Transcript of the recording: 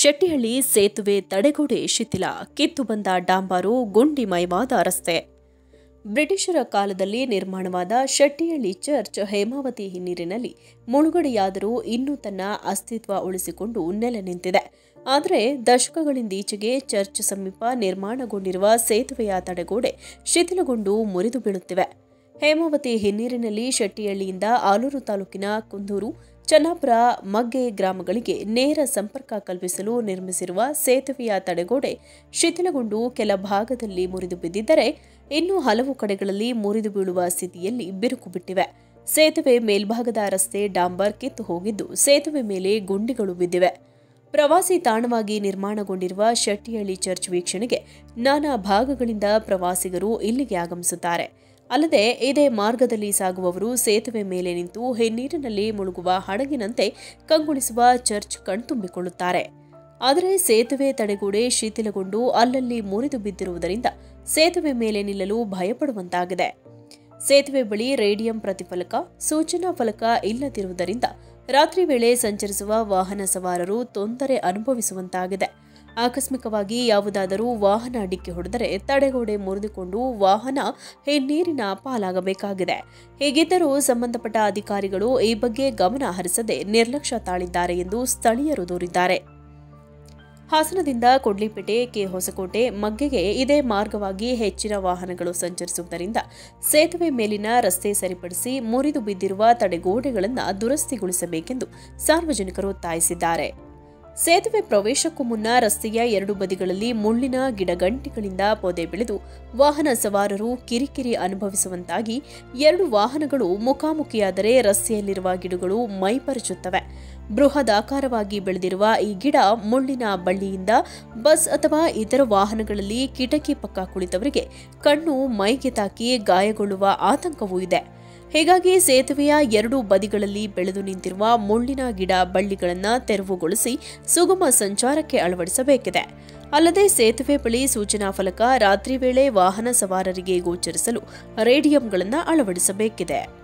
ಶೆಟ್ಟಿಹಳ್ಳಿ ಸೇತುವೆ ತಡೆಗೋಡೆ ಶಿಥಿಲ ಕಿತ್ತು ಬಂದ ಡಾಂಬಾರು ಗುಂಡಿಮಯವಾದ ರಸ್ತೆ ಬ್ರಿಟಿಷರ ಕಾಲದಲ್ಲಿ ನಿರ್ಮಾಣವಾದ ಶೆಟ್ಟಿಹಳ್ಳಿ ಚರ್ಚ್ ಹೇಮಾವತಿ ಹಿನ್ನೀರಿನಲ್ಲಿ ಮುಳುಗಡೆಯಾದರೂ ಇನ್ನೂ ತನ್ನ ಅಸ್ತಿತ್ವ ಉಳಿಸಿಕೊಂಡು ನೆಲೆ ನಿಂತಿದೆ ಆದರೆ ದಶಕಗಳಿಂದೀಚೆಗೆ ಚರ್ಚ್ ಸಮೀಪ ನಿರ್ಮಾಣಗೊಂಡಿರುವ ಸೇತುವೆಯ ತಡೆಗೋಡೆ ಶಿಥಿಲಗೊಂಡು ಮುರಿದು ಬೀಳುತ್ತಿವೆ ಹೇಮಾವತಿ ಹಿನ್ನೀರಿನಲ್ಲಿ ಶೆಟ್ಟಿಹಳ್ಳಿಯಿಂದ ಆಲೂರು ತಾಲೂಕಿನ ಕುಂದೂರು ಚನ್ನಾಪುರ ಮಗ್ಗೆ ಗ್ರಾಮಗಳಿಗೆ ನೇರ ಸಂಪರ್ಕ ಕಲ್ಪಿಸಲು ನಿರ್ಮಿಸಿರುವ ಸೇತುವೆಯ ತಡೆಗೋಡೆ ಶಿಥಿಲಗೊಂಡು ಕೆಲ ಭಾಗದಲ್ಲಿ ಮುರಿದು ಬಿದ್ದಿದ್ದರೆ ಇನ್ನು ಹಲವು ಕಡೆಗಳಲ್ಲಿ ಮುರಿದು ಬೀಳುವ ಸ್ಥಿತಿಯಲ್ಲಿ ಬಿರುಕು ಬಿಟ್ಟಿವೆ ಸೇತುವೆ ಮೇಲ್ಭಾಗದ ರಸ್ತೆ ಡಾಂಬರ್ ಕಿತ್ತು ಹೋಗಿದ್ದು ಸೇತುವೆ ಮೇಲೆ ಗುಂಡಿಗಳು ಬಿದ್ದಿವೆ ಪ್ರವಾಸಿ ತಾಣವಾಗಿ ನಿರ್ಮಾಣಗೊಂಡಿರುವ ಶೆಟ್ಟಿಹಳ್ಳಿ ಚರ್ಚ್ ವೀಕ್ಷಣೆಗೆ ನಾನಾ ಭಾಗಗಳಿಂದ ಪ್ರವಾಸಿಗರು ಇಲ್ಲಿಗೆ ಆಗಮಿಸುತ್ತಾರೆ ಅಲ್ಲದೆ ಇದೇ ಮಾರ್ಗದಲ್ಲಿ ಸಾಗುವವರು ಸೇತುವೆ ಮೇಲೆ ನಿಂತು ಹಿನ್ನೀರಿನಲ್ಲಿ ಮುಳುಗುವ ಹಡಗಿನಂತೆ ಕಂಗೊಳಿಸುವ ಚರ್ಚ್ ಕಣ್ತುಂಬಿಕೊಳ್ಳುತ್ತಾರೆ ಆದರೆ ಸೇತುವೆ ತಡೆಗೋಡೆ ಶಿಥಿಲಗೊಂಡು ಅಲ್ಲಲ್ಲಿ ಮುರಿದು ಬಿದ್ದಿರುವುದರಿಂದ ಸೇತುವೆ ಮೇಲೆ ನಿಲ್ಲಲು ಭಯಪಡುವಂತಾಗಿದೆ ಸೇತುವೆ ಬಳಿ ರೇಡಿಯಂ ಪ್ರತಿಫಲಕ ಸೂಚನಾ ಫಲಕ ಇಲ್ಲದಿರುವುದರಿಂದ ರಾತ್ರಿ ವೇಳೆ ಸಂಚರಿಸುವ ವಾಹನ ಸವಾರರು ತೊಂದರೆ ಅನುಭವಿಸುವಂತಾಗಿದೆ ಆಕಸ್ಮಿಕವಾಗಿ ಯಾವುದಾದರೂ ವಾಹನ ಡಿಕ್ಕಿ ಹೊಡೆದರೆ ತಡೆಗೋಡೆ ಮುರಿದುಕೊಂಡು ವಾಹನ ಹಿನ್ನೀರಿನ ಪಾಲಾಗಬೇಕಾಗಿದೆ ಹೀಗಿದ್ದರೂ ಸಂಬಂಧಪಟ್ಟ ಅಧಿಕಾರಿಗಳು ಈ ಬಗ್ಗೆ ಗಮನ ಹರಿಸದೆ ನಿರ್ಲಕ್ಷ್ಯ ತಾಳಿದ್ದಾರೆ ಎಂದು ಸ್ಥಳೀಯರು ದೂರಿದ್ದಾರೆ ಹಾಸನದಿಂದ ಕೊಡ್ಲಿಪೇಟೆ ಕೆ ಹೊಸಕೋಟೆ ಮಗ್ಗೆಗೆ ಇದೇ ಮಾರ್ಗವಾಗಿ ಹೆಚ್ಚಿನ ವಾಹನಗಳು ಸಂಚರಿಸುವುದರಿಂದ ಸೇತುವೆ ಮೇಲಿನ ರಸ್ತೆ ಸರಿಪಡಿಸಿ ಮುರಿದು ಬಿದ್ದಿರುವ ತಡೆಗೋಡೆಗಳನ್ನು ದುರಸ್ತಿಗೊಳಿಸಬೇಕೆಂದು ಸಾರ್ವಜನಿಕರು ಒತ್ತಾಯಿಸಿದ್ದಾರೆ ಸೇತುವೆ ಪ್ರವೇಶಕ್ಕೂ ಮುನ್ನ ರಸ್ತೆಯ ಎರಡು ಬದಿಗಳಲ್ಲಿ ಮುಳ್ಳಿನ ಗಿಡಗಂಟಿಗಳಿಂದ ಪೊದೆ ಬೆಳೆದು ವಾಹನ ಸವಾರರು ಕಿರಿಕಿರಿ ಅನುಭವಿಸುವಂತಾಗಿ ಎರಡು ವಾಹನಗಳು ಮುಖಾಮುಖಿಯಾದರೆ ರಸ್ತೆಯಲ್ಲಿರುವ ಗಿಡಗಳು ಮೈಪರಚುತ್ತವೆ ಬೃಹದಾಕಾರವಾಗಿ ಬೆಳೆದಿರುವ ಈ ಗಿಡ ಮುಳ್ಳಿನ ಬಳ್ಳಿಯಿಂದ ಬಸ್ ಅಥವಾ ಇತರ ವಾಹನಗಳಲ್ಲಿ ಕಿಟಕಿ ಪಕ್ಕ ಕುಳಿತವರಿಗೆ ಕಣ್ಣು ಮೈಗೆ ತಾಕಿ ಗಾಯಗೊಳ್ಳುವ ಆತಂಕವೂ ಇದೆ ಹೀಗಾಗಿ ಸೇತುವೆಯ ಎರಡೂ ಬದಿಗಳಲ್ಲಿ ಬೆಳೆದು ನಿಂತಿರುವ ಮುಳ್ಳಿನ ಗಿಡ ಬಳ್ಳಿಗಳನ್ನು ತೆರವುಗೊಳಿಸಿ ಸುಗಮ ಸಂಚಾರಕ್ಕೆ ಅಳವಡಿಸಬೇಕಿದೆ ಅಲ್ಲದೆ ಸೇತುವೆ ಬಳಿ ಸೂಚನಾ ಫಲಕ ರಾತ್ರಿ ವೇಳೆ ವಾಹನ ಸವಾರರಿಗೆ ಗೋಚರಿಸಲು ರೇಡಿಯಂಗಳನ್ನು ಅಳವಡಿಸಬೇಕಿದೆ